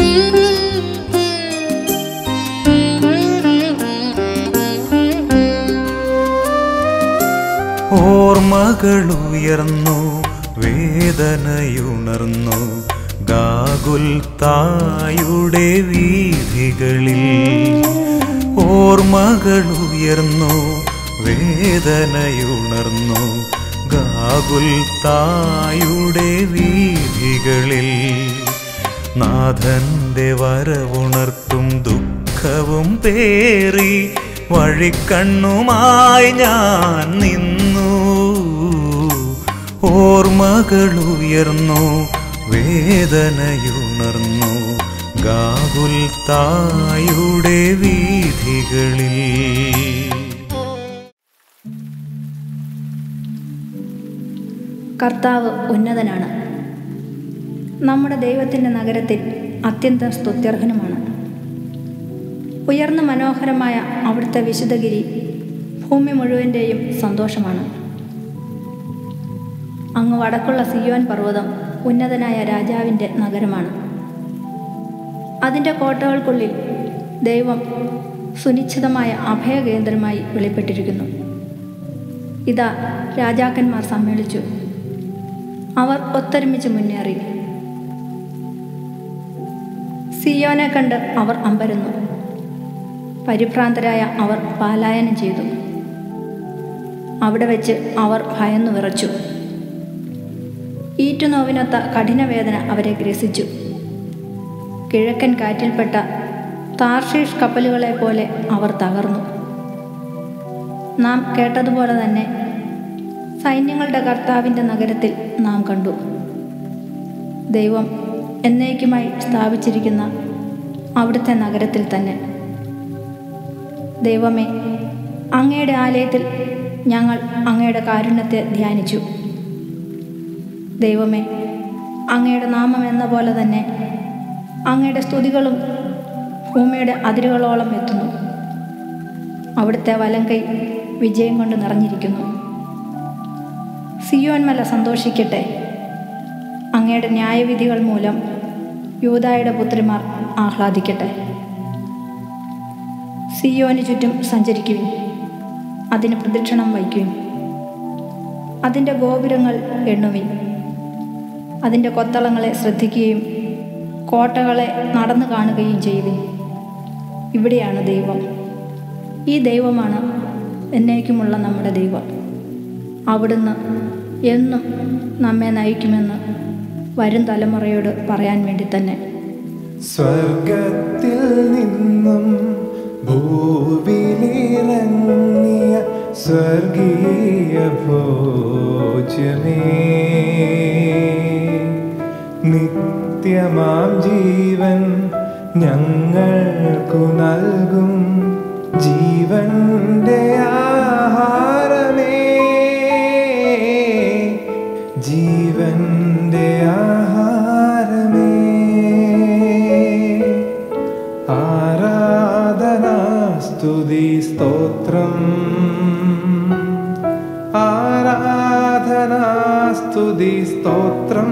ഓർമ്മകളുയർന്നു വേദനയുണർന്നു ഗാകുൽ തായുടെ വീഥികളിൽ ഓർമ്മകളുയർന്നു വേദനയുണർന്നു ഗാകുൽ തായുടെ വീഥികളിൽ നാഥന്റെ വരവുണർത്തും ദുഃഖവും പേറി വഴിക്കണ്ണുമായി ഞാൻ നിന്നു ഓർമ്മകളുയർന്നു വേദനയുണർന്നു ഗാകുൽ തായുടെ വീഥികളിൽ കർത്താവ് ഉന്നതനാണ് നമ്മുടെ ദൈവത്തിൻ്റെ നഗരത്തിൽ അത്യന്തം സ്തുത്യർഹനുമാണ് ഉയർന്ന മനോഹരമായ അവിടുത്തെ വിശുദ്ധഗിരി ഭൂമി മുഴുവൻ്റെയും സന്തോഷമാണ് അങ്ങ് വടക്കുള്ള സിയോൻ പർവ്വതം ഉന്നതനായ രാജാവിൻ്റെ നഗരമാണ് അതിൻ്റെ കോട്ടകൾക്കുള്ളിൽ ദൈവം സുനിശ്ചിതമായ അഭയകേന്ദ്രമായി വെളിപ്പെട്ടിരിക്കുന്നു ഇതാ രാജാക്കന്മാർ സമ്മേളിച്ചു അവർ ഒത്തൊരുമിച്ച് മുന്നേറി സിയോനെ കണ്ട് അവർ അമ്പരുന്നു പരിഭ്രാന്തരായ അവർ പാലായനം ചെയ്തു അവിടെ വെച്ച് അവർ ഭയന്നു വിറച്ചു ഈറ്റുനോവിനൊത്ത കഠിനവേദന അവരെ ഗ്രസിച്ചു കിഴക്കൻ കാറ്റിൽപ്പെട്ട താർഷീഷ് കപ്പലുകളെ പോലെ അവർ തകർന്നു നാം കേട്ടതുപോലെ തന്നെ സൈന്യങ്ങളുടെ കർത്താവിൻ്റെ നഗരത്തിൽ നാം കണ്ടു ദൈവം എന്നേക്കുമായി സ്ഥാപിച്ചിരിക്കുന്ന അവിടുത്തെ നഗരത്തിൽ തന്നെ ദൈവമേ അങ്ങയുടെ ആലയത്തിൽ ഞങ്ങൾ അങ്ങയുടെ കാരുണ്യത്തെ ധ്യാനിച്ചു ദൈവമേ അങ്ങയുടെ നാമം എന്ന പോലെ തന്നെ അങ്ങയുടെ സ്തുതികളും ഭൂമിയുടെ അതിരുകളോളം എത്തുന്നു അവിടുത്തെ വലം കൈ വിജയം കൊണ്ട് നിറഞ്ഞിരിക്കുന്നു സിയോൻമല സന്തോഷിക്കട്ടെ അങ്ങയുടെ ന്യായവിധികൾ മൂലം യൂതായുടെ പുത്രിമാർ ആഹ്ലാദിക്കട്ടെ സിയോന് ചുറ്റും സഞ്ചരിക്കുവിൻ അതിന് പ്രദക്ഷിണം വയ്ക്കുവിൻ അതിൻ്റെ ഗോപുരങ്ങൾ എണ്ണുവിൻ അതിൻ്റെ കൊത്തളങ്ങളെ ശ്രദ്ധിക്കുകയും കോട്ടകളെ നടന്നു കാണുകയും ചെയ്യുവിൻ ഇവിടെയാണ് ദൈവം ഈ ദൈവമാണ് എന്നേക്കുമുള്ള നമ്മുടെ ദൈവം അവിടുന്ന് എന്നും നമ്മെ നയിക്കുമെന്ന് വരും തലമുറയോട് പറയാൻ വേണ്ടി തന്നെ സ്വർഗത്തിൽ നിന്നും ഭൂവിലിറങ്ങിയ സ്വർഗീയ ഭോജ്യമേ നിത്യമാം ജീവൻ ഞങ്ങൾക്കു നൽകും ജീവന്റെ ആഹാരമേ ജീവന്റെ ആഹാരമേ ആരാധന സ്തുതി സ്തോത്രം ആരാധന സ്തുതി സ്തോത്രം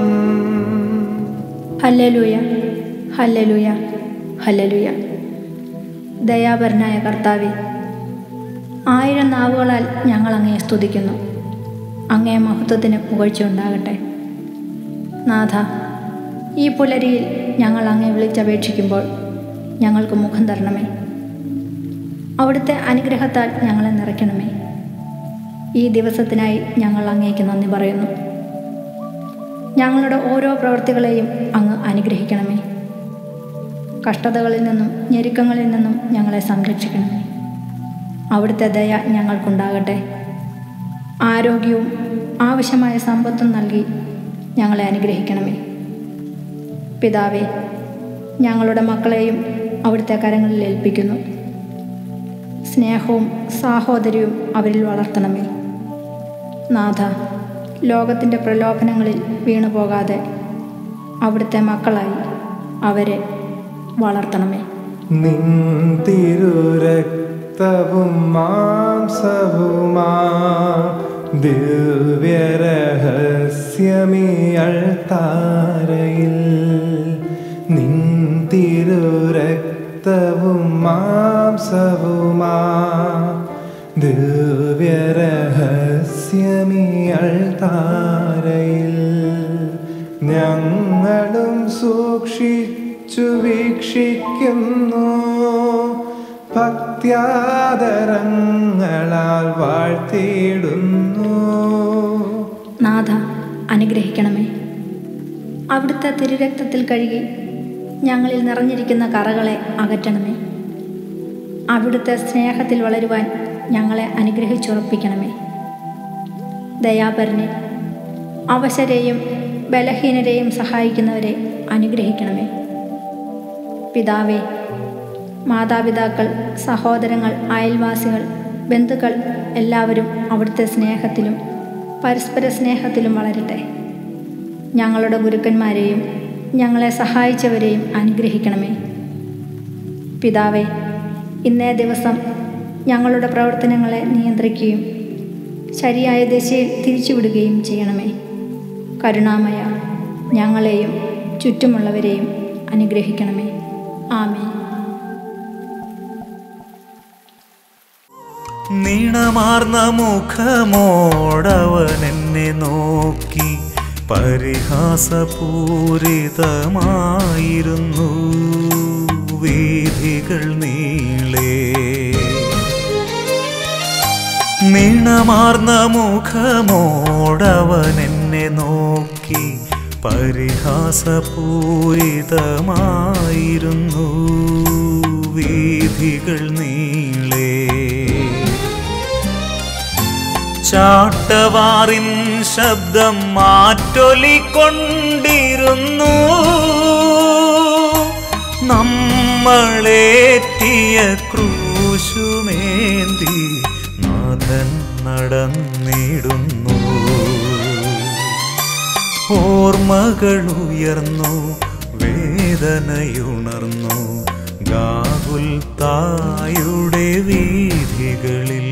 ഹല്ലലൂയ ഹല്ലലൂയ ഹല്ലലൂയ ദയാപരനായ കർത്താവെ ആയിരം നാവുകളാൽ ഞങ്ങൾ അങ്ങയെ സ്തുതിക്കുന്നു അങ്ങേ മഹത്വത്തിന് പുകഴ്ച ഉണ്ടാകട്ടെ നാഥ ഈ പുലരിയിൽ ഞങ്ങൾ അങ്ങേ വിളിച്ചപേക്ഷിക്കുമ്പോൾ ഞങ്ങൾക്ക് മുഖം തരണമേ അവിടുത്തെ അനുഗ്രഹത്താൽ ഞങ്ങളെ നിറയ്ക്കണമേ ഈ ദിവസത്തിനായി ഞങ്ങൾ അങ്ങേക്ക് നന്ദി പറയുന്നു ഞങ്ങളുടെ ഓരോ പ്രവൃത്തികളെയും അങ്ങ് അനുഗ്രഹിക്കണമേ കഷ്ടതകളിൽ നിന്നും ഞെരുക്കങ്ങളിൽ നിന്നും ഞങ്ങളെ സംരക്ഷിക്കണമേ അവിടുത്തെ ദയ ഞങ്ങൾക്കുണ്ടാകട്ടെ ആരോഗ്യവും ആവശ്യമായ സമ്പത്തും നൽകി ഞങ്ങളെ അനുഗ്രഹിക്കണമേ പിതാവേ ഞങ്ങളുടെ മക്കളെയും അവിടുത്തെ കരങ്ങളിൽ ഏൽപ്പിക്കുന്നു സ്നേഹവും സാഹോദര്യവും അവരിൽ വളർത്തണമേ നാഥ ലോകത്തിൻ്റെ പ്രലോഭനങ്ങളിൽ വീണു പോകാതെ അവിടുത്തെ മക്കളായി അവരെ വളർത്തണമേ നിൻ തിരുരക്തവും മാംസവുമാ ദിവ്യരഹസ്യമീ അൾത്താരയിൽ നിൻ മാംസവുമാ ദിവ്യരഹസ്യമീയൾത്താരയിൽ ഞങ്ങളും സൂക്ഷിച്ചു വീക്ഷിക്കുന്നു ഭക്ത്യാദരങ്ങളാൽ വാഴ്ത്തിയിടുന്നു നാഥ അനുഗ്രഹിക്കണമേ അവിടുത്തെ തിരുരക്തത്തിൽ കഴുകി ഞങ്ങളിൽ നിറഞ്ഞിരിക്കുന്ന കറകളെ അകറ്റണമേ അവിടുത്തെ സ്നേഹത്തിൽ വളരുവാൻ ഞങ്ങളെ അനുഗ്രഹിച്ചുറപ്പിക്കണമേ ദയാപരനെ അവശരെയും ബലഹീനരെയും സഹായിക്കുന്നവരെ അനുഗ്രഹിക്കണമേ പിതാവേ മാതാപിതാക്കൾ സഹോദരങ്ങൾ അയൽവാസികൾ ബന്ധുക്കൾ എല്ലാവരും അവിടുത്തെ സ്നേഹത്തിലും പരസ്പര സ്നേഹത്തിലും വളരട്ടെ ഞങ്ങളുടെ ഗുരുക്കന്മാരെയും ഞങ്ങളെ സഹായിച്ചവരെയും അനുഗ്രഹിക്കണമേ പിതാവേ ഇന്നേ ദിവസം ഞങ്ങളുടെ പ്രവർത്തനങ്ങളെ നിയന്ത്രിക്കുകയും ശരിയായ ദിശയിൽ തിരിച്ചുവിടുകയും ചെയ്യണമേ കരുണാമയ ഞങ്ങളെയും ചുറ്റുമുള്ളവരെയും അനുഗ്രഹിക്കണമേ ആമേ നീണമാർന്ന മുഖമോടവൻ എന്നെ നോക്കി പരിഹാസപൂരിതമായിരുന്നു വീഥികൾ നീളേ നീണമാർന്ന മുഖമോടവൻ എന്നെ നോക്കി പരിഹാസപൂരിതമായിരുന്നു വീഥികൾ നീളേ ചാട്ടവാറിൻ ശബ്ദം മാറ്റൊലിക്കൊണ്ടിരുന്നു നമ്മളേറ്റിയ ക്രൂശുമേന്തി നാഥൻ നടന്നിടുന്നു ഓർമ്മകളുയർന്നു വേദനയുണർന്നു ഗാകുൽ തായുടെ വീഥികളിൽ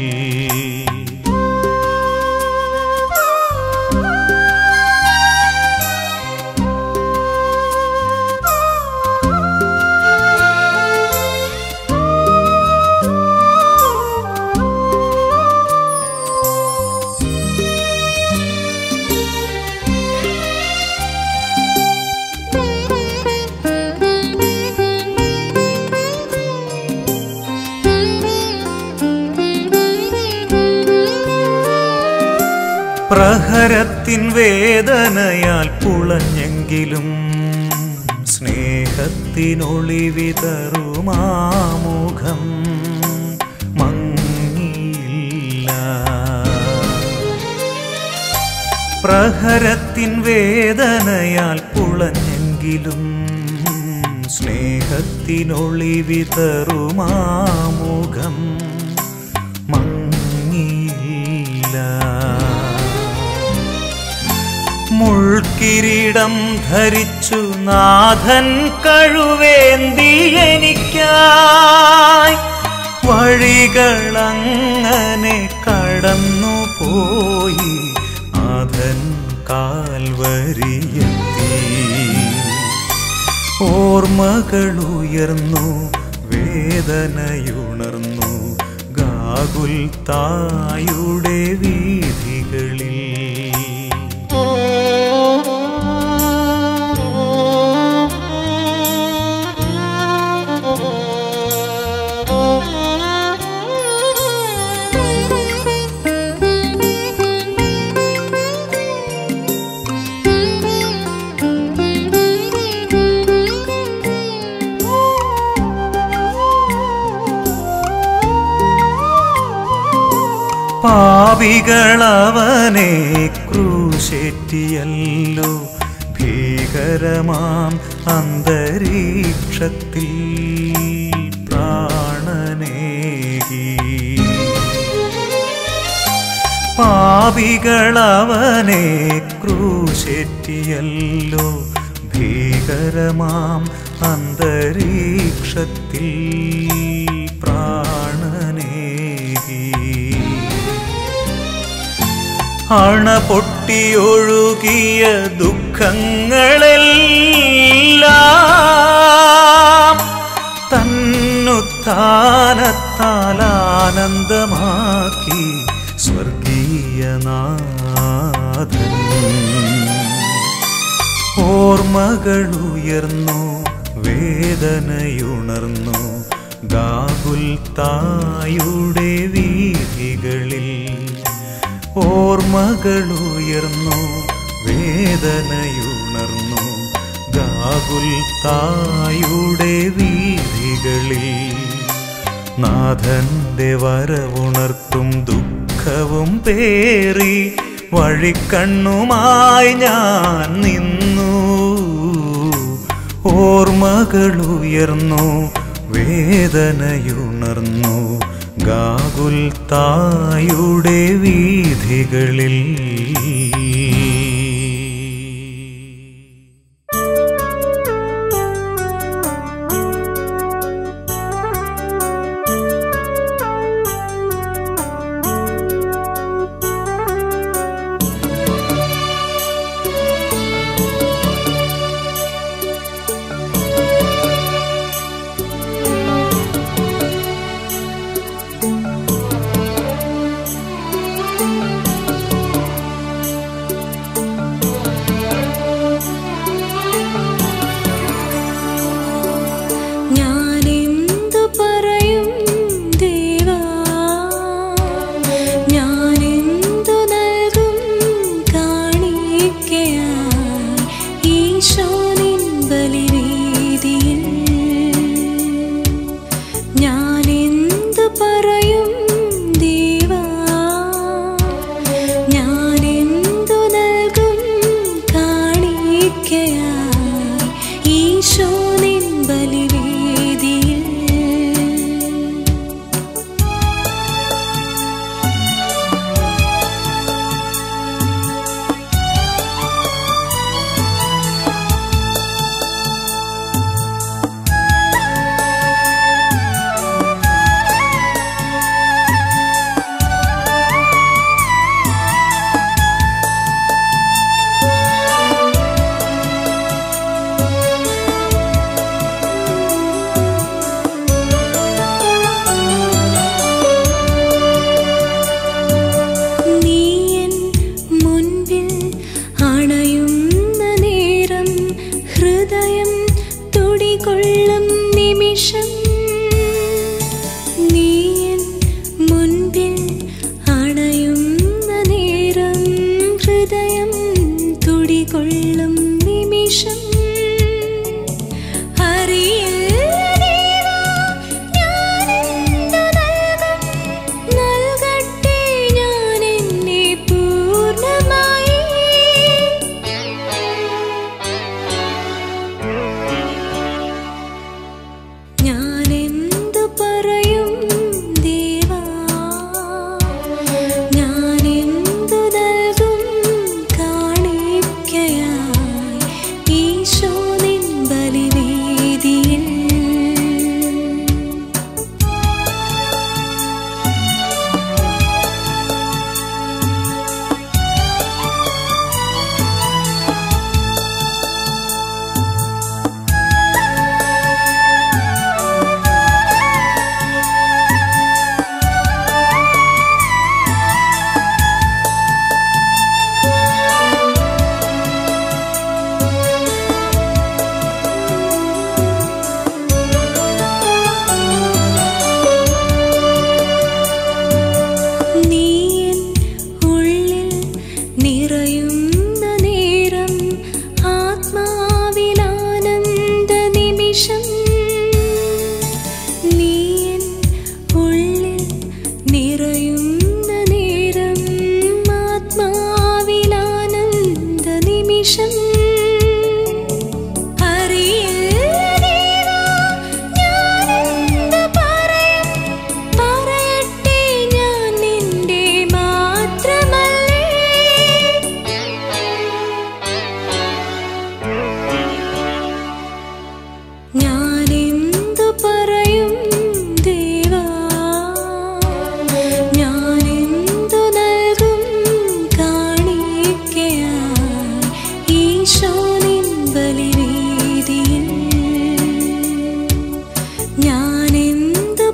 പ്രഹരത്തിൻ വേദനയാൽ പുളഞ്ഞെങ്കിലും സ്നേഹത്തിനൊളിവിതറുമാമുഖം മങ്ങിയില്ല പ്രഹരത്തിൻ വേദനയാൽ പുളഞ്ഞെങ്കിലും സ്നേഹത്തിനൊളിവിതറുമാമുഖം മങ്ങിയില്ല മുൾക്കിരീടം ധരിച്ചു നാഥൻ കഴുവേന്തി എനിക്കായി വഴികളങ്ങനെ കടന്നു പോയി നാഥൻ കാൽവരിയെത്തി ഓർമ്മകളുയർന്നു വേദനയുണർന്നു ഗാകുൽ തായുടെ വീഥികളിൽ പാപികളവനെ ക്രൂശേറ്റിയല്ലോ ഭീകരമാം അന്തരീക്ഷത്തിൽ പ്രാണനേകി പാപികളവനെ ക്രൂശേറ്റിയല്ലോ ഭീകരമാം അന്തരീക്ഷത്തിൽ പ്രാണനേകി അണ പൊട്ടിയൊഴുകിയ ദുഃഖങ്ങളെല്ലാം തന്നുത്ഥാനത്താൽ ഗാനത്താൽ ആനന്ദമാക്കി സ്വർഗീയനാഥൻ ഓർമ്മകളുയർന്നു വേദനയുണർന്നു ഗാകുൽ തായുടെ വീഥികളിൽ ഓർമ്മകളുയർന്നു വേദനയുണർന്നു ഗാകുൽ തായുടെ വീഥികളിൽ നാഥന്റെ വരവുണർത്തും ദുഃഖവും പേറി വഴിക്കണ്ണുമായി ഞാൻ നിന്നു ഓർമ്മകളുയർന്നു വേദനയുണർന്നു ഗാകുൽ തായുടെ വീഥികളിൽ ഞാനെന്തു പറയും ദേവാ ഞാനെന്തു നൽകും കാണിക്കയായി ഈശോനിൻ ബലിവേദിയിൽ ഞാനെന്തു പറയും ദേവാ ഞാനെന്തു നൽകും കാണിക്കയായി ഈശോനിൻ ബലിവേദിയിൽ നീയൻ മുൻപിൽ അണയുന്ന നേരം ഹൃദയം തുടികൊള്ളും നിമിഷം നീയൻ മുൻപിൽ അണയുന്ന നേരം ഹൃദയം തുടികൊള്ളും നിമിഷം അറിയില്ല ഞാനെന്തു നൽകും നൽകട്ടെ ഞാൻ എന്നെ പൂർണ്ണമായി ഞാനെന്തു പറയും ദേവാ ഞാനെന്തു നൽകും കാണിക്കയായി ഈശോ നിൻ ബലിവേദിയിൽ നീയൻ ഉള്ളിൽ നിറയുന്ന നേരം ആത്മാവിലാനന്ദ നിമിഷം നീയൻ ഉള്ളിൽ നിറയുന്ന നേരം ആത്മാവിലാനന്ദ നിമിഷം അറിയില്ല ഞാനെന്ത് പറയും പറയട്ടെ ഞാൻ നിന്റെ മാത്രമല്ലേ ഞാനെന്തു പറയും ദേവാ ഞാനെന്തു നൽകും കാണിക്കയായി ഈശോ നിൻ ബലിവേദിയിൽ ഞാനെന്തു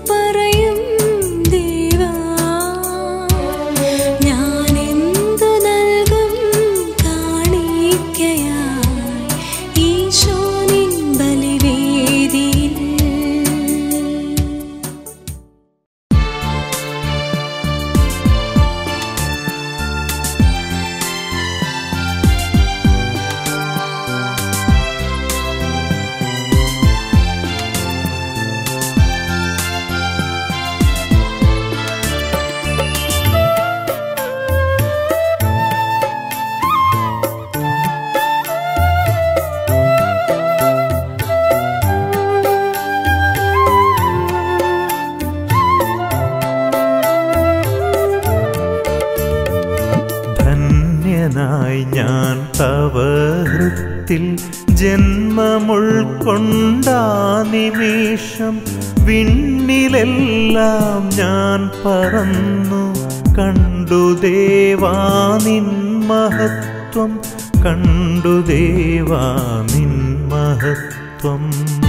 ജന്മമുൾക്കൊണ്ടാ നിമിഷം വിണ്ണിലെല്ലാം ഞാൻ പറന്നു കണ്ടു ദേവാ നിൻ മഹത്വം കണ്ടു ദേവാ നിൻ മഹത്വം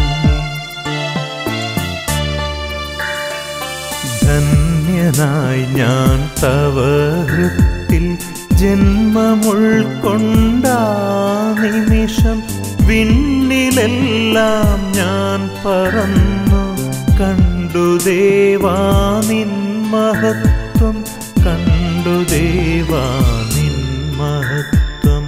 ധന്യനായി ഞാൻ തവ ഹൃത്തിൽ ജന്മമുൾക്കൊണ്ടാ നിമിഷം വിണ്ണിലെല്ലാം ഞാൻ പറന്നു കണ്ടു ദേവാ നിൻ മഹത്വം കണ്ടു ദേവാ നിൻ മഹത്വം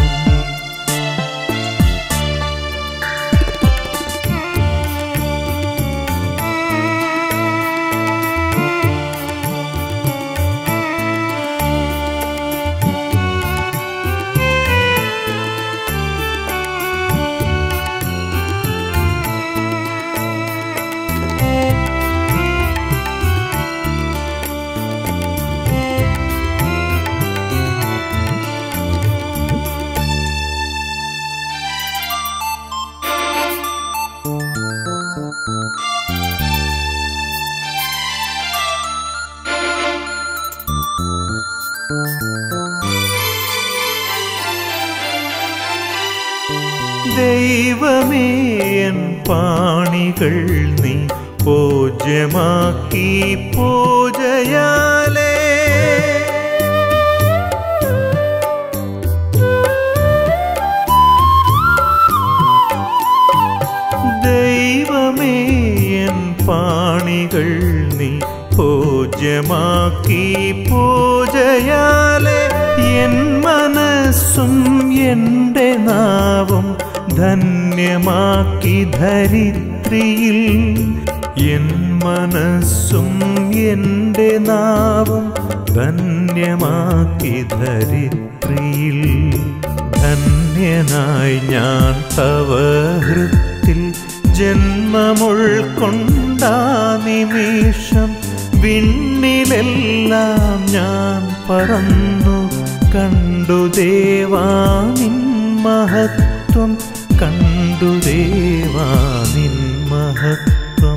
ദൈവമേ എൻ പാണികൾ നീ പൂജ്യമാക്കി പൂജയാലേ ദൈവമേ എൻ പാണികൾ നീ പൂജ്യമാക്കി പൂജയാലെ എൻ മനസ്സും എൻ്റെ നാവും ധന്യമാക്കി ധരിത്രിയിൽ എൻ മനസ്സും എൻ്റെ നാവും ധന്യമാക്കി ധരിത്രിയിൽ ധന്യനായി ഞാൻ തവ ഹൃത്തിൽ ജന്മമുൾക്കൊണ്ടാ നിമിഷം വിണ്ണിലെല്ലാം ഞാൻ പറന്നു കണ്ടു ദേവാ നിൻ മഹത്വം കണ്ടു ദേവാ നിൻ മഹത്വം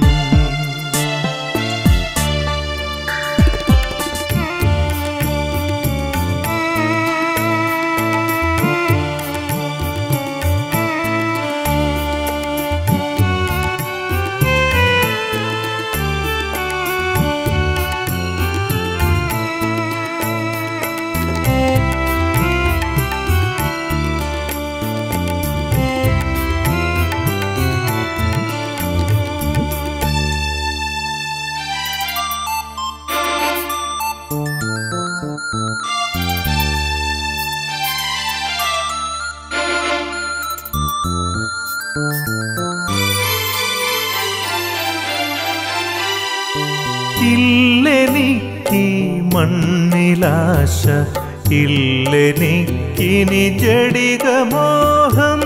ഇല്ലെനിക്ക് മണ്ണിലാശ ഇല്ലെനിക്കിനി ജടികമോഹം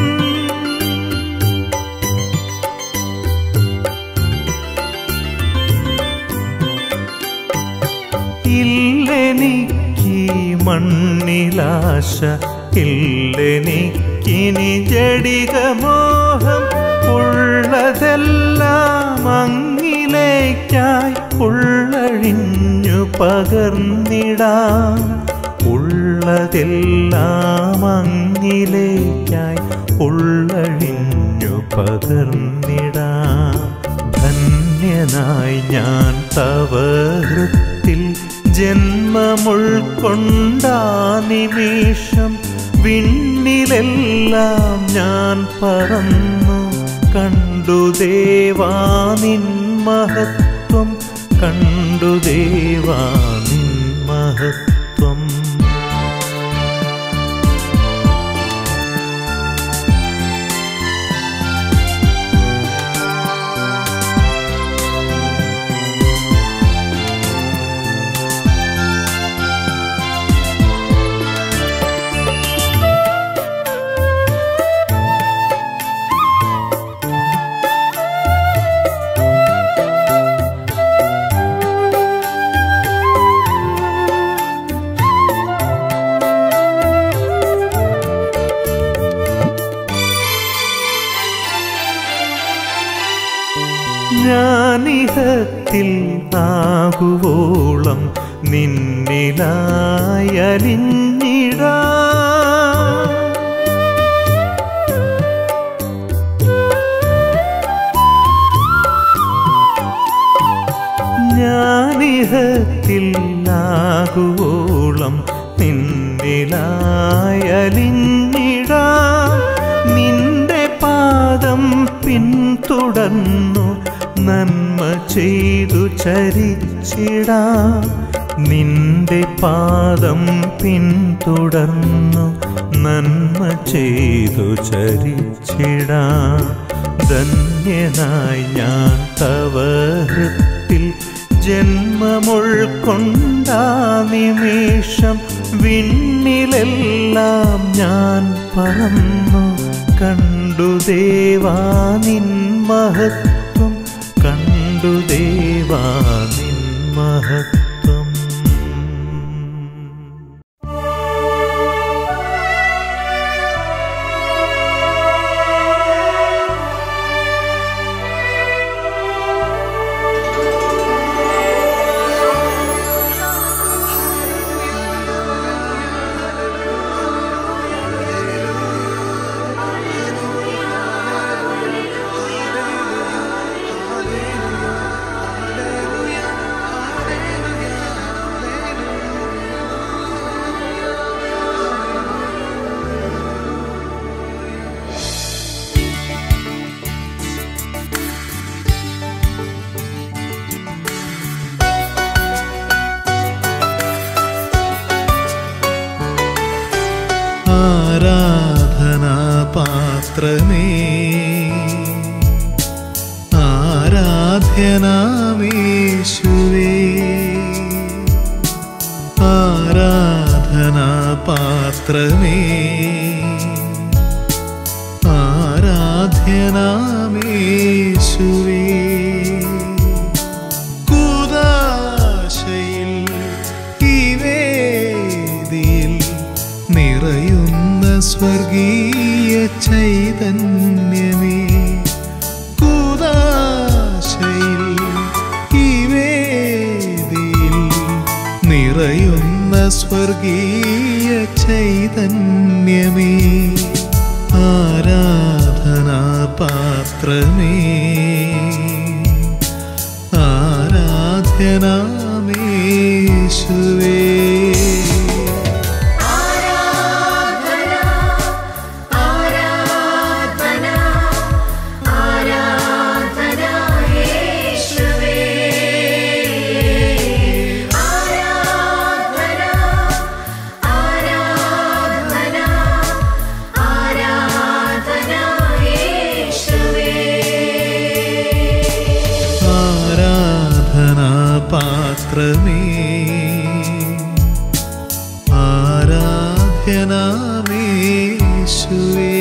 ഇല്ലെനിക്ക് മണ്ണിലാശ ഇല്ലെനിക്കിനി ജടികമോഹം ഉള്ളതെല്ലാം അങ്ങിലേക്കായി ഉള്ളഴിഞ്ഞു പകർന്നിടാം ഉള്ളതെല്ലാം അങ്ങിലേക്കായി ഉള്ളഴിഞ്ഞു പകർന്നിടാം ധന്യനായി ഞാൻ തവ ഹൃത്തിൽ ജന്മമുൾക്കൊണ്ടാ നിമിഷം വിണ്ണിലെല്ലാം ഞാൻ പറന്നു കണ്ടു ദേവാ നിൻ മഹത്വം കണ്ടു ദേവാ നിൻ മഹത്വം ഞാനിഹത്തിൽ ആകുവോളം നിന്നിലായലിഞ്ഞിടാ ഞാനിഹത്തിൽ ആകുവോളം നിന്നിലായലിഞ്ഞിടാ നിന്റെ പാദം പിന്തുടർന്നു നന്മ ചെയ്തു ചരിച്ചിടാ നിന്റെ പാദം പിന്തുടർന്നു നന്മ ചെയ്തു ചരിച്ചിടാ ധന്യനായി ഞാൻ തവ ഹൃത്തിൽ ജന്മമുൾക്കൊണ്ടാ നിമേഷം വിണ്ണിലെല്ലാം ഞാൻ പറന്നു കണ്ടു ദേവാ നിൻ മഹത്വം കണ്ടു ദേവാ നിൻ മഹത്വം ആരാധനാപാത്രമേ ആരാധ്യനാമേശുവേ ആരാധനാപാത്രമേ ആരാധ്യനാമേശുവേ കൂദാശയിൽ ഈ വേദിയിൽ നിറയുന്ന സ്വർഗീയ ചൈതന്യമേ കൂദാശയിൽ ഈ വേദിയിൽ നിറയുന്ന സ്വർഗീയ ചൈതന്യമേ ആരാധനാപാത്രമേ ആരാധ്യനാമേശുവേ ആരാധനാപാത്രമേ ആരാധ്യനാമേശുവേ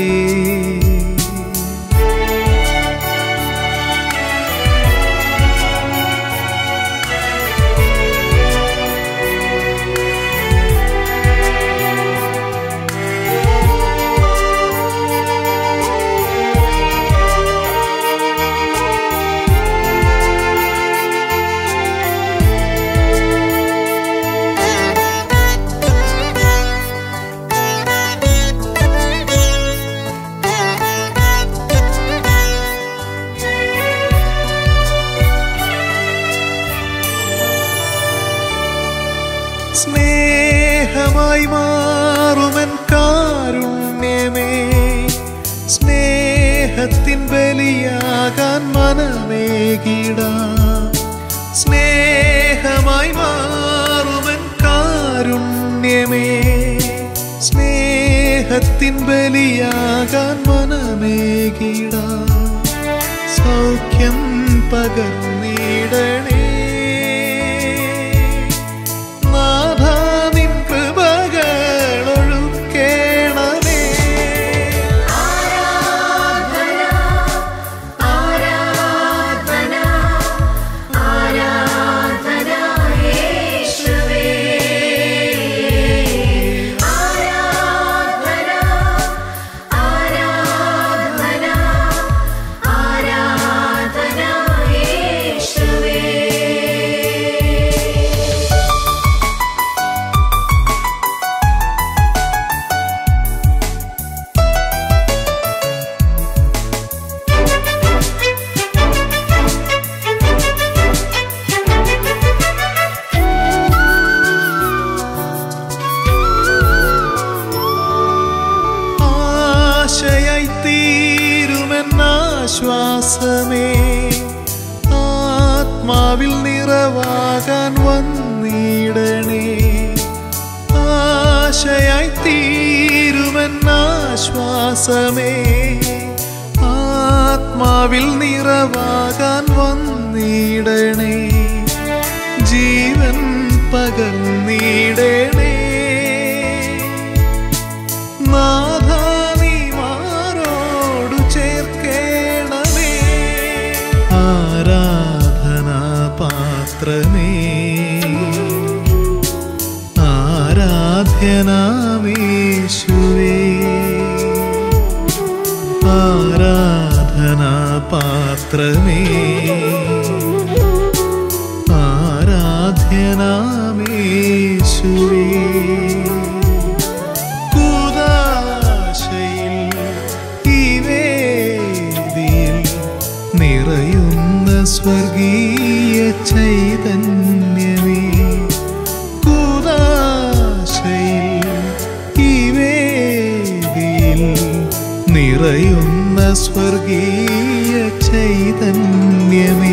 സ്നേഹമായി മാറുമൻ കാരുണ്യമേ സ്നേഹത്തിൻ ബലിയാകാൻ മനമേകിടാം സ്നേഹമായി മാറുമൻ കാരുണ്യമേ സ്നേഹത്തിൻ ബലിയാകാൻ മനമേകിടാം സൗഖ്യം പകർന്നിടണേ നാഥാ നിൻ കൃപകളൊഴുക്കേണമേ ആരാധന ആശ്വാസമേ ആത്മാവിൽ നിറവാകാൻ വന്നിടണേ ആശയായി തീരുമെന്നാശ്വാസമേ ആത്മാവിൽ നിറവാകാൻ വന്നിടണേ ജീവൻ പകർന്നിടണേ നാഥാ നീ മാറോടു ചേർക്കേണമേ ആരാധനാ പാത്രമേ ആരാധ്യനാമേശുവേ ആരാധനാ പാത്രമേ ആരാധ്യനാമേശുവേ കൂദാശയിൽ ഈ വേദിയിൽ നിറയുന്ന സ്വർഗീയ ചൈതന്യമേ കൂദാശയിൽ ഈ വേദിയിൽ നിറയുന്ന സ്വർഗീയ ചൈതന്യമേ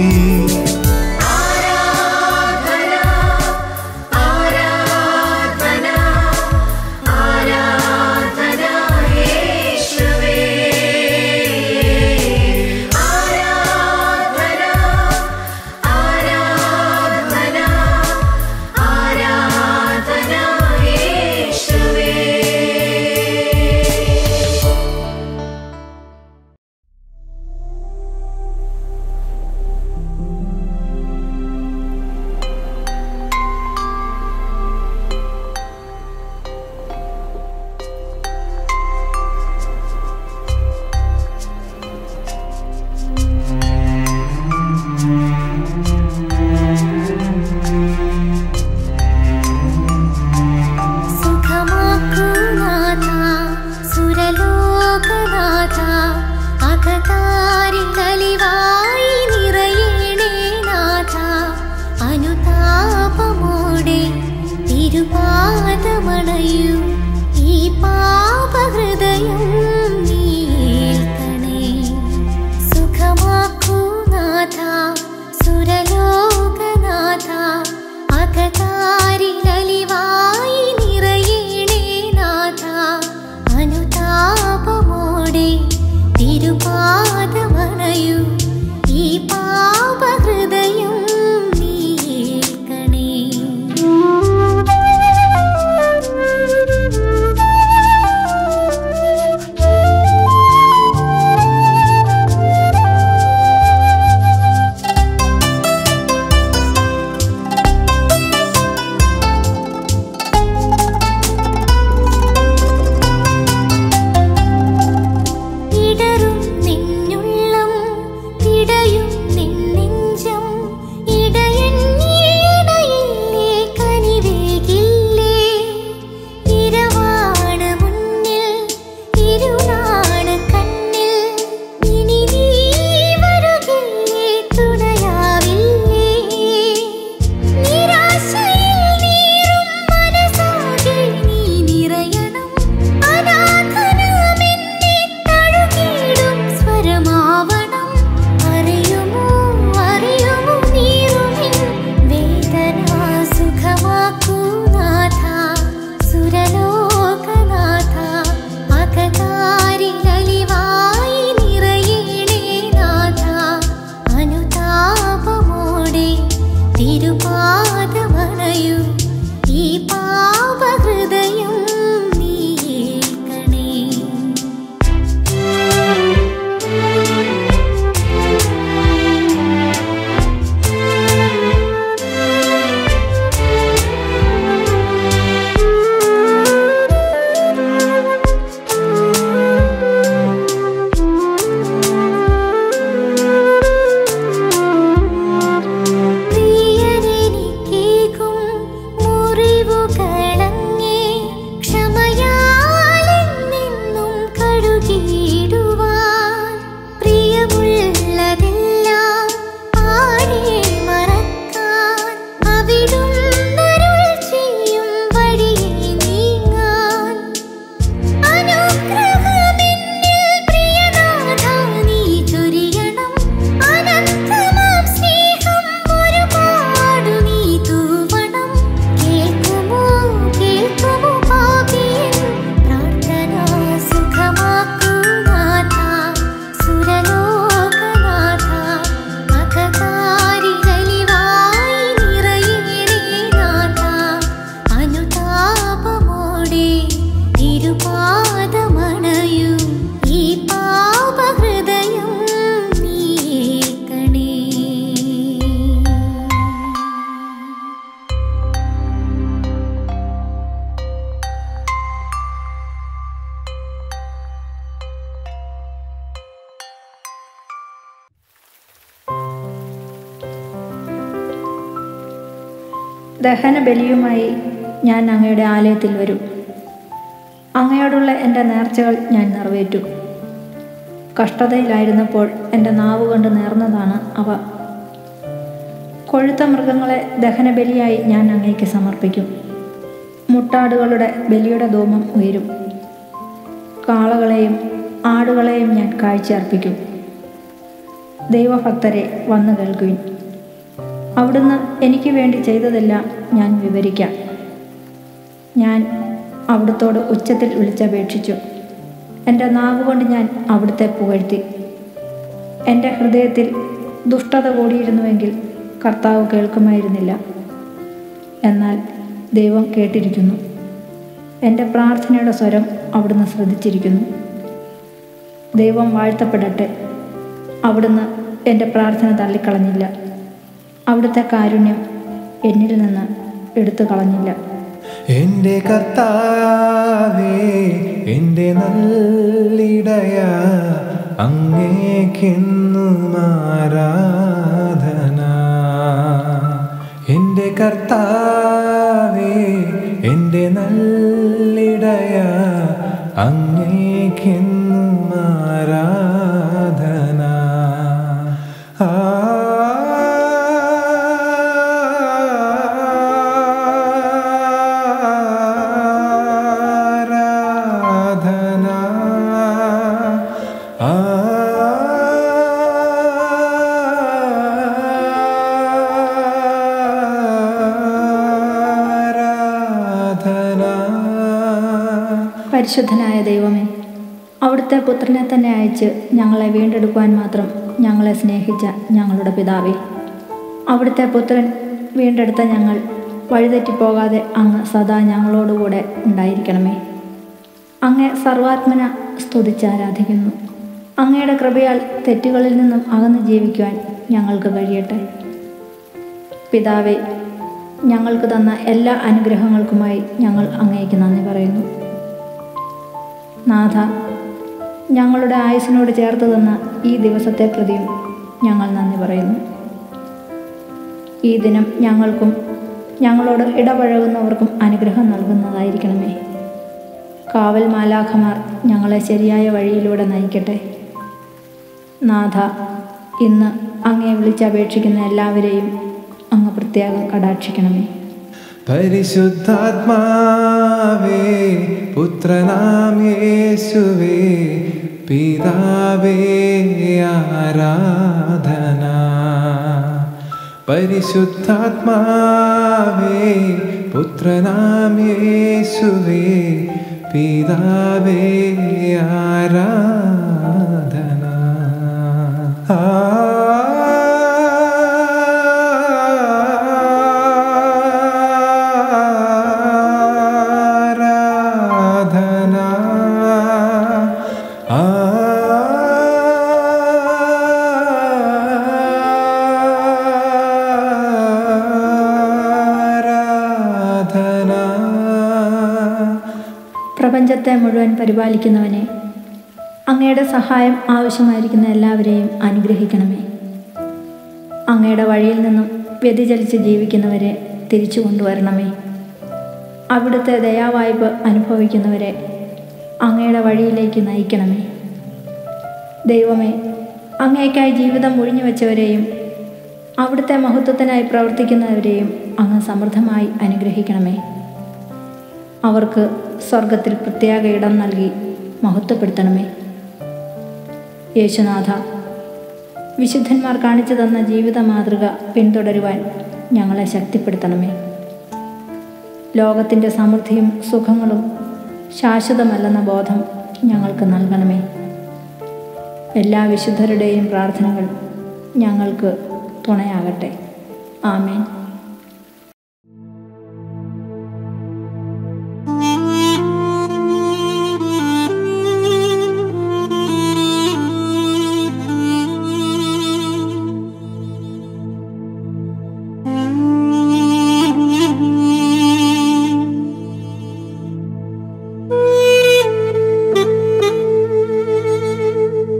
ദഹന ബലിയുമായി ഞാൻ അങ്ങയുടെ ആലയത്തിൽ വരും അങ്ങയോടുള്ള എൻ്റെ നേർച്ചകൾ ഞാൻ നിറവേറ്റു കഷ്ടതയിലായിരുന്നപ്പോൾ എൻ്റെ നാവ് കൊണ്ട് നേർന്നതാണ് അവ കൊഴുത്ത മൃഗങ്ങളെ ദഹനബലിയായി ഞാൻ അങ്ങേക്ക് സമർപ്പിക്കും മുട്ടാടുകളുടെ ബലിയുടെ ധൂമം ഉയരും കാളകളെയും ആടുകളെയും ഞാൻ കാഴ്ചയർപ്പിക്കും ദൈവഭക്തരെ വന്നു കേൾക്കുവിൻ അവിടുന്ന് എനിക്ക് വേണ്ടി ചെയ്തതെല്ലാം ഞാൻ വിവരിക്കാം ഞാൻ അവിടുത്തോട് ഉച്ചത്തിൽ വിളിച്ചപേക്ഷിച്ചു എൻ്റെ നാവ് കൊണ്ട് ഞാൻ അവിടുത്തെ പുകഴ്ത്തി എൻ്റെ ഹൃദയത്തിൽ ദുഷ്ടത കൂടിയിരുന്നുവെങ്കിൽ കർത്താവ് കേൾക്കുമായിരുന്നില്ല എന്നാൽ ദൈവം കേട്ടിരിക്കുന്നു എൻ്റെ പ്രാർത്ഥനയുടെ സ്വരം അവിടുന്ന് ശ്രദ്ധിച്ചിരിക്കുന്നു ദൈവം വാഴ്ത്തപ്പെടട്ടെ അവിടുന്ന് എൻ്റെ പ്രാർത്ഥന തള്ളിക്കളഞ്ഞില്ല അവിടുത്തെ കാരുണ്യം എന്നിൽ നിന്ന് എടുത്തു കളഞ്ഞില്ല എൻ്റെ കർത്താവേ എൻ്റെ നല്ലിടയ അങ്ങേക്കെന്നും ആരാധന എൻ്റെ കർത്താവേ എൻ്റെ നല്ലിടയ അങ്ങേക്കെന്നും ആരാധന ആരാധന ആരാധന പരിശുദ്ധനായ ദൈവമേ അവിടുത്തെ പുത്രനെ തന്നെ അയച്ച് ഞങ്ങളെ വീണ്ടെടുക്കുവാൻ മാത്രം ഞങ്ങളെ സ്നേഹിച്ച ഞങ്ങളുടെ പിതാവേ അവിടുത്തെ പുത്രൻ വീണ്ടെടുത്ത ഞങ്ങൾ വഴിതെറ്റിപ്പോകാതെ അങ്ങ് സദാ ഞങ്ങളോടുകൂടെ ഉണ്ടായിരിക്കണമേ അങ്ങേ സർവാത്മന സ്തുതിച്ച് ആരാധിക്കുന്നു അങ്ങയുടെ കൃപയാൽ തെറ്റുകളിൽ നിന്നും അകന്നു ജീവിക്കുവാൻ ഞങ്ങൾക്ക് കഴിയട്ടെ പിതാവേ ഞങ്ങൾക്ക് തന്ന എല്ലാ അനുഗ്രഹങ്ങൾക്കുമായി ഞങ്ങൾ അങ്ങേക്ക് നന്ദി പറയുന്നു നാഥ ഞങ്ങളുടെ ആയുസിനോട് ചേർത്ത് തന്ന ഈ ദിവസത്തെ പ്രതിയും ഞങ്ങൾ നന്ദി പറയുന്നു ഈ ദിനം ഞങ്ങൾക്കും ഞങ്ങളോട് ഇടപഴകുന്നവർക്കും അനുഗ്രഹം നൽകുന്നതായിരിക്കണമേ കാവൽ മാലാഖമാർ ഞങ്ങളെ ശരിയായ വഴിയിലൂടെ നയിക്കട്ടെ നാഥ ഇന്ന് അങ്ങേ വിളിച്ചപേക്ഷിക്കുന്ന എല്ലാവരെയും അങ്ങ് പ്രത്യേകം കടാക്ഷിക്കണമേ പരിശുദ്ധാത്മാവേ പുത്രനാം യേശുവേ പിതാവേ ആരാധന പരിശുദ്ധാത്മാവേ പുത്രനാം യേശുവേ പിതാവേ ആരാധന ആരാധന ആരാധന പ്രപഞ്ചത്തെ മുഴുവൻ പരിപാലിക്കുന്നവനെ അങ്ങയുടെ സഹായം ആവശ്യമായിരിക്കുന്ന എല്ലാവരെയും അനുഗ്രഹിക്കണമേ അങ്ങയുടെ വഴിയിൽ നിന്നും വ്യതിചലിച്ച് ജീവിക്കുന്നവരെ തിരിച്ചു കൊണ്ടുവരണമേ അവിടുത്തെ ദയാവായ്പ അനുഭവിക്കുന്നവരെ അങ്ങയുടെ വഴിയിലേക്ക് നയിക്കണമേ ദൈവമേ അങ്ങേക്കായി ജീവിതം ഒഴിഞ്ഞു വെച്ചവരെയും അവിടുത്തെ മഹത്വത്തിനായി പ്രവർത്തിക്കുന്നവരെയും അങ്ങ് സമൃദ്ധമായി അനുഗ്രഹിക്കണമേ അവർക്ക് സ്വർഗത്തിൽ പ്രത്യേക ഇടം നൽകി മഹത്വപ്പെടുത്തണമേ യേശുനാഥ വിശുദ്ധന്മാർ കാണിച്ചു തന്ന ജീവിത മാതൃക പിന്തുടരുവാൻ ഞങ്ങളെ ശക്തിപ്പെടുത്തണമേ ലോകത്തിൻ്റെ സമൃദ്ധിയും സുഖങ്ങളും ശാശ്വതമല്ലെന്ന ബോധം ഞങ്ങൾക്ക് നൽകണമേ എല്ലാ വിശുദ്ധരുടെയും പ്രാർത്ഥനകൾ ഞങ്ങൾക്ക് തുണയാകട്ടെ ആമേൻ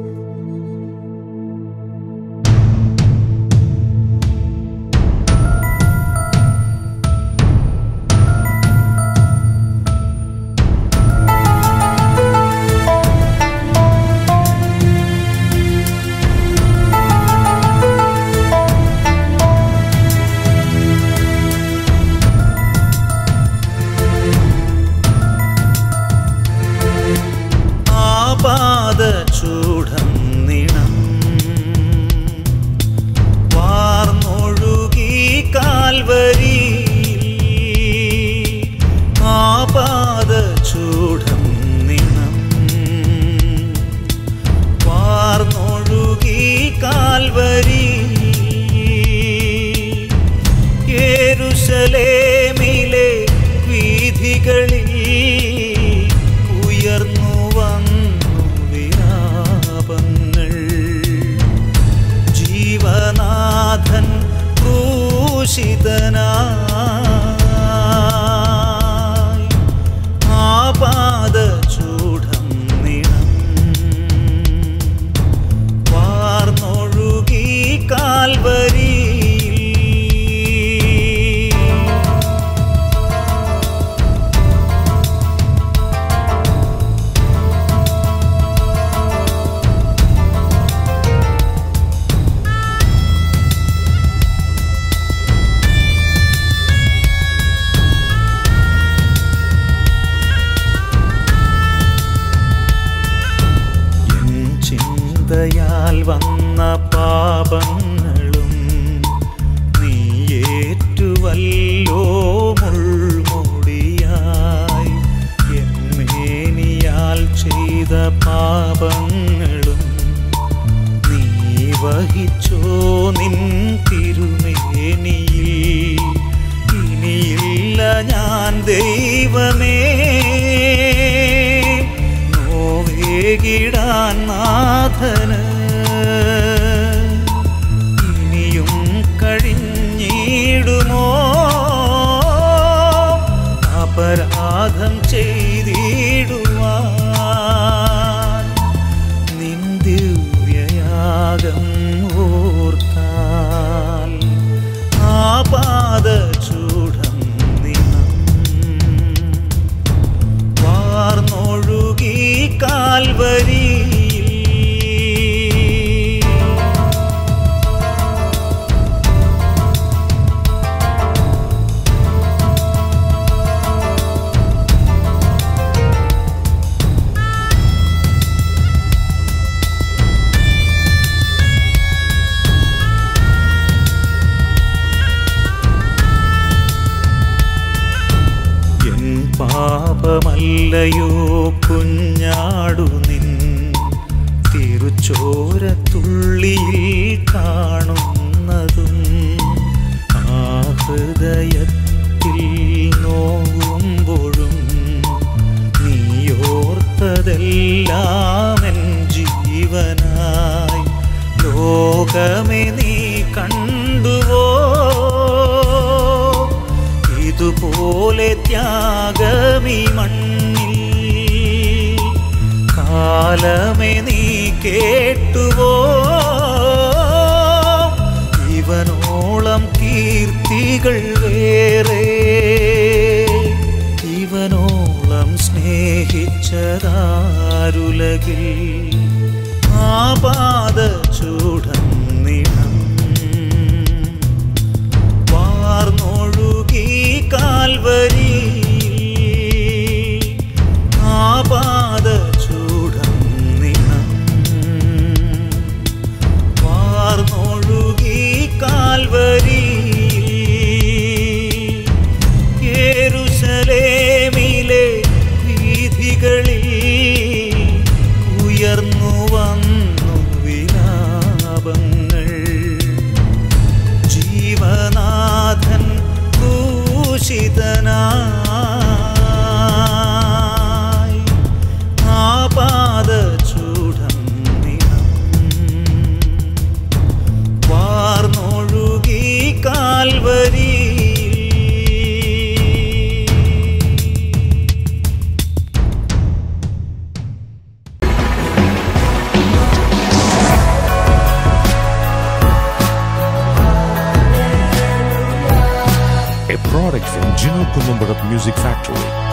ും ക്രൂശിതനായി ആപാദചൂഢം നിണം വാർന്നൊഴുകി കാൽവരിയിൽ എൻ ചിന്തയാൽ വന്ന പാപങ്ങളും നീയേറ്റുവല്ലോ മുൾമുടിയായി എന്നേനിയാൽ ചെയ്ത പാപങ്ങളും നീ വഹിച്ചോ നിൻ തിരുമേനിയിൽ ഇനിയില്ല ഞാൻ ദൈവമേ നോവേകിടാൻ നാഥന് ഇനിയും കഴിഞ്ഞിടുമോ അപരാധം ചെയ്തിടുവാൻ നിൻ ദിവ്യയാഗം ഓർത്താൽ ആപാദചൂഢം നിനം വാർന്നൊഴുകി കാൽവരിയിൽ എൻ പാപമല്ലയോ കുഞ്ഞാടു നിൻ തിരുച്ചോരത്തുള്ളിയിൽ കാണുന്നതും ആ ഹൃദയത്തിൽ നോവുമ്പോഴും നീയോർത്തതെല്ലാം എൻ ജീവനായി ലോകമേ നീ കണ്ടുവോ ഇതുപോലെ ത്യാഗമീ മണ്ണിൽ കാലമേ നീ കേട്ടുവോ ഇവനോളം കീർത്തികൾ വേറെ ഇവനോളം സ്നേഹിച്ചതാരുലകിൽ ആപാദചൂഢം നിണം വാർന്നൊഴുകി കാൽവരിയിൽ ആപാദചൂഢം നിണം വാർന്നൊഴുകി കാൽവരിയിൽ യേരുശലേമിലെ വീഥികളിൽ ഉയർന്നു വന്നു വിലാപങ്ങൾ ജീവനാഥൻ ക്രൂശിതനായി ആപാദചൂഢം നിണം വാർന്നൊഴുകി കാൽവരിയിൽ a product from Gino Columbarat Music Factory.